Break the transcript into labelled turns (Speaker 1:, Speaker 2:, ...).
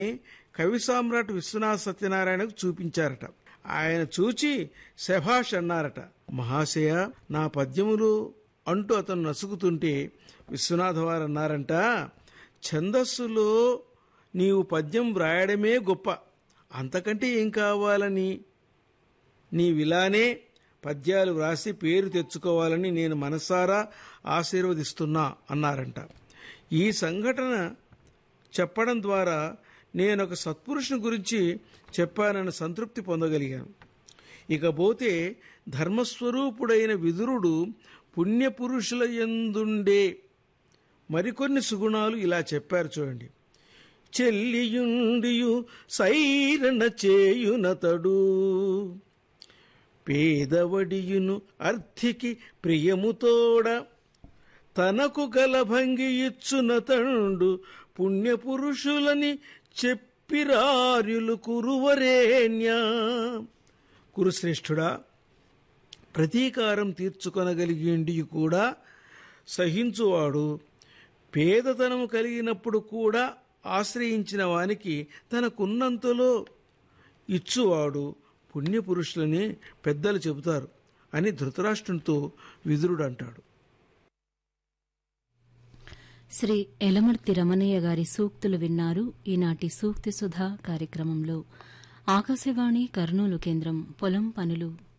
Speaker 1: కవి సామ్రాట్ విశ్వనాథ సత్యనారాయణకు చూపించారట ఆయన చూచి శభాష్ అన్నారట మహాశయ నా పద్యములు అంటూ అతను నసుకుతుంటే విశ్వనాథ వారు అన్నారంట ఛందస్సులో నీవు పద్యం వ్రాయడమే గొప్ప అంతకంటే ఏం కావాలని నీవిలానే పద్యాలు వ్రాసి పేరు తెచ్చుకోవాలని నేను మనసారా ఆశీర్వదిస్తున్నా అన్నారంట ఈ సంఘటన చెప్పడం ద్వారా నేను ఒక సత్పురుషుని గురించి చెప్పానన్న సంతృప్తి పొందగలిగాను ఇకపోతే ధర్మస్వరూపుడైన విదురుడు పుణ్యపురుషుల ఎందుండే మరికొన్ని సుగుణాలు ఇలా చెప్పారు చూడండి చెల్లియుండియు సైరణ చేయునతడు పేదవడియును అర్థికి ప్రియముతోడ తనకు గల భంగి ఇచ్చునతండు పుణ్యపురుషులని చెప్పిరార్యులు కురువరేణ్యా కురుశ్రేష్ఠుడా ప్రతీకారం తీర్చుకొనగలిగిండి కూడా సహించువాడు పేదతనము కలిగినప్పుడు కూడా ఆశ్రయించిన వానికి తనకున్నంతలో ఇచ్చువాడు పుణ్యపురుషులని పెద్దలు చెబుతారు అని ధృతరాష్ట్రునితో విదురుడు అంటాడు
Speaker 2: శ్రీ ఎలమర్తి రమణయ్య గారి సూక్తులు విన్నారు ఈనాటి సూక్తి సుధా కార్యక్రమంలో ఆకాశవాణి కర్నూలు కేంద్రం పొలం పనులు